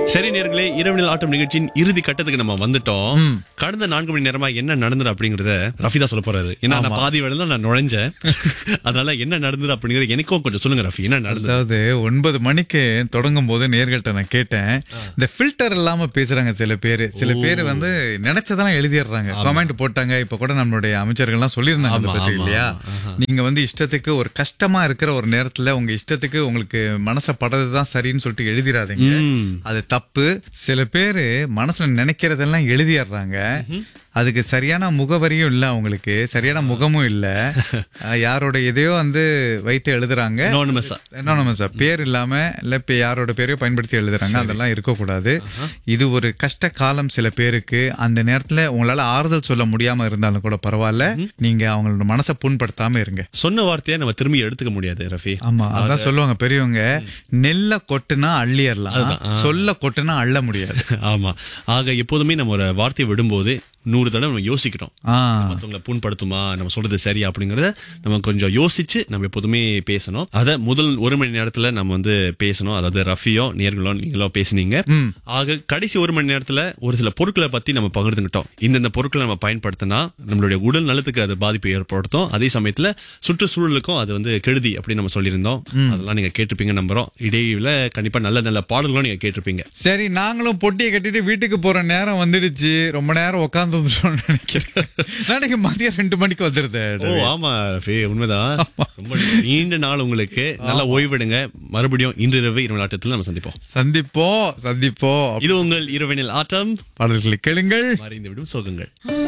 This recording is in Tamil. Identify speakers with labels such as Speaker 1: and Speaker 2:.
Speaker 1: சரி நேர்களே இரவு ஆட்டம் நிகழ்ச்சியின் இறுதி கட்டத்துக்கு நம்ம வந்துட்டோம் கடந்த நான்கு மணி நேரமா என்ன நடந்தது அப்படிங்கறத ரஃபிதா சொல்ல போறாரு ஏன்னா நான் பாதி வேலை தான் நான் நுழைஞ்சேன் அதனால என்ன நடந்தது அப்படிங்கறது எனக்கும் கொஞ்சம் சொல்லுங்க ரஃபி என்ன நடந்தது
Speaker 2: அதாவது ஒன்பது மணிக்கு தொடங்கும் போது நேர்கள்ட்ட நான் கேட்டேன் இந்த ஃபில்டர் இல்லாம பேசுறாங்க சில பேரு சில பேர் வந்து நினைச்சதெல்லாம் எழுதிடுறாங்க கமெண்ட் போட்டாங்க இப்ப கூட நம்மளுடைய அமைச்சர்கள்லாம் சொல்லியிருந்தாங்க அதை பத்தி இல்லையா நீங்க வந்து இஷ்டத்துக்கு ஒரு கஷ்டமா இருக்கிற ஒரு நேரத்துல உங்க இஷ்டத்துக்கு உங்களுக்கு மனச படுறதுதான் சரின்னு சொல்லிட்டு எழுதிடாதீங்க
Speaker 1: ம்.
Speaker 2: அது தப்பு சில பேரு மனசுல நினைக்கிறதெல்லாம் எழுதிடுறாங்க அதுக்கு சரியான முகவரியும் இல்ல அவங்களுக்கு சரியான முகமும் இல்ல அஹ் யாரோட எதையோ வந்து வைத்து எழுதுறாங்க
Speaker 1: Anonymous ஆ.
Speaker 2: anonymous ஆ. பேர் இல்லாம இல்ல இப்ப யாரோட பேரையோ பயன்படுத்தி எழுதுறாங்க அதெல்லாம் இருக்கக்கூடாது இது ஒரு கஷ்ட காலம் சில பேருக்கு அந்த நேரத்துல உங்களால ஆறுதல் சொல்ல முடியாம இருந்தாலும் கூட பரவாயில்ல நீங்க அவங்களோட மனசை புண்படுத்தாம இருங்க
Speaker 1: சொன்ன வார்த்தையை நம்ம திரும்பி எடுத்துக்க முடியாது ரஃபி
Speaker 2: ஆமா அதான் சொல்லுவாங்க பெரியவங்க நெல்ல கொட்டுனா அள்ளியறலாம் சொல்ல கொட்டுனா அள்ள முடியாது
Speaker 1: ஆமா ஆக எப்போதுமே நம்ம ஒரு வார்த்தையை விடும்போது நூறு தடவை நம்ம யோசிக்கணும்
Speaker 2: ஆ
Speaker 1: மத்தவங்களை புண்படுத்துமா நம்ம சொல்றது சரியா அப்படிங்கறத நம்ம கொஞ்சம் யோசிச்சு நம்ம எப்போதுமே பேசணும் அத முதல் ஒரு மணி நேரத்துல நம்ம வந்து பேசணும் அதாவது ரஃபியோ நேர்களோ நீங்களோ பேசுனீங்க ஆக கடைசி ஒரு மணி நேரத்துல ஒரு சில பொருட்களை பத்தி நம்ம பகிர்ந்துகிட்டோம் இந்தந்த பொருட்களை நம்ம பயன்படுத்தினா நம்மளுடைய உடல் நலத்துக்கு அது பாதிப்பு ஏற்படுத்தும் அதே சமயத்துல சுற்றுச்சூழலுக்கும் அது வந்து கெடுதி அப்படின்னு நம்ம சொல்லியிருந்தோம் அதெல்லாம் நீங்க கேட்டிருப்பீங்க நம்புறோம் இடையில கண்டிப்பா நல்ல நல்ல பாடல்களும் நீங்க கேட்டிருப்பீங்க
Speaker 2: சரி நாங்களும் பொட்டியை கட்டிட்டு வீட்டுக்கு போற நேரம் வந்துடுச்சு ரொம்ப நேரம் உட்கார்ந்து வந்துட்டோம்னு நினைக்கிறேன் நாளைக்கு மதியம் ரெண்டு மணிக்கு வந்துருது
Speaker 1: ஓ ஆமா ரஃபி உண்மைதான் ரொம்ப நீண்ட நாள் உங்களுக்கு நல்லா ஓய்வெடுங்க மறுபடியும் இன்று இரவு இரவு ஆட்டத்தில் நம்ம சந்திப்போம்
Speaker 2: சந்திப்போம் சந்திப்போம்
Speaker 1: இது உங்கள் இரவினில் ஆட்டம்
Speaker 2: பாடல்களை கேளுங்கள்
Speaker 1: மறைந்து விடும் சோகங்கள்
Speaker 3: ஆ